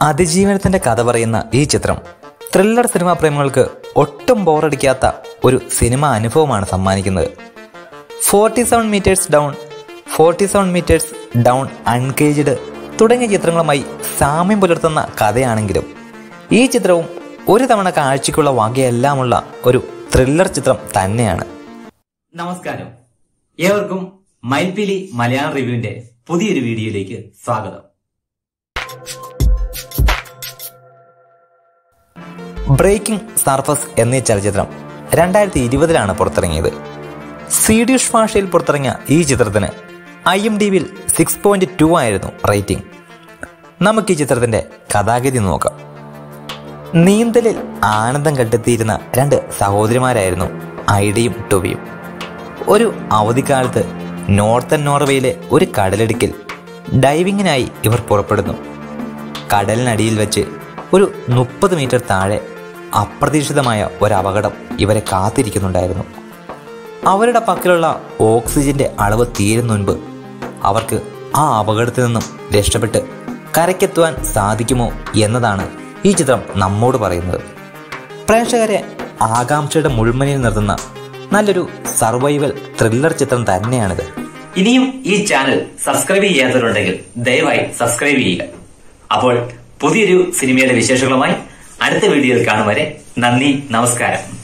അതിജീവനത്തിന്റെ കഥ പറയുന്ന ഈ ചിത്രം ത്രില്ലർ സിനിമാ പ്രേമികൾക്ക് ഒട്ടും ബോറടിക്കാത്ത ഒരു സിനിമ അനുഭവമാണ് സമ്മാനിക്കുന്നത് forty seven metres down forty seven metres down uncaged തുടങ്ങിയ ചിത്രങ്ങളുമായി സാമ്യം പുലർത്തുന്ന കഥയാണെങ്കിലും ഈ ചിത്രവും ഒരു തവണ കാഴ്ചയ്ക്കുള്ള വകയെല്ലാമുള്ള ഒരു ത്രില്ലർ ചിത്രം തന്നെയാണ് നമസ്കാരം ഏവർക്കും മൈൽപിലി മലയാളം റിവ്യൂവിന്റെ പുതിയൊരു വീഡിയോയിലേക്ക് സ്വാഗതം ബ്രേക്കിംഗ് സർഫസ് എന്നീ ചലച്ചിത്രം രണ്ടായിരത്തി ഇരുപതിലാണ് പുറത്തിറങ്ങിയത് സ്വീഡിഷ് ഭാഷയിൽ പുറത്തിറങ്ങിയ ഈ ചിത്രത്തിന് ഐ എം ഡി വിൽ സിക്സ് പോയിന്റ് ടു ആയിരുന്നു റേറ്റിംഗ് നമുക്ക് ഈ ചിത്രത്തിന്റെ കഥാഗതി നോക്കാം നീന്തലിൽ ആനന്ദം കണ്ടെത്തിയിരുന്ന രണ്ട് സഹോദരിമാരായിരുന്നു ഐഡയും ടൊവിയും ഒരു അവധിക്കാലത്ത് നോർത്തൻ നോർവേയിലെ ഒരു കടലിടുക്കിൽ ഡൈവിങ്ങിനായി ഇവർ പുറപ്പെടുന്നു കടലിനടിയിൽ വെച്ച് ഒരു മുപ്പത് മീറ്റർ താഴെ അപ്രതീക്ഷിതമായ ഒരു അപകടം ഇവരെ കാത്തിരിക്കുന്നുണ്ടായിരുന്നു അവരുടെ പക്കലുള്ള ഓക്സിജന്റെ അളവ് തീരും മുൻപ് അവർക്ക് ആ അപകടത്തിൽ നിന്നും രക്ഷപ്പെട്ട് കരയ്ക്കെത്തുവാൻ സാധിക്കുമോ എന്നതാണ് ഈ ചിത്രം നമ്മോട് പറയുന്നത് പ്രേക്ഷകരെ ആകാംക്ഷയുടെ മുൾമനിൽ നിർത്തുന്ന നല്ലൊരു സർവൈവൽ ത്രില്ലർ ചിത്രം തന്നെയാണിത് ഇനിയും ഈ ചാനൽ സബ്സ്ക്രൈബ് ചെയ്യാത്തവരുണ്ടെങ്കിൽ ദയവായി സബ്സ്ക്രൈബ് ചെയ്യുക അപ്പോൾ പുതിയൊരു സിനിമയുടെ വിശേഷങ്ങളുമായി അടുത്ത വീഡിയോയിൽ കാണും വരെ നന്ദി നമസ്കാരം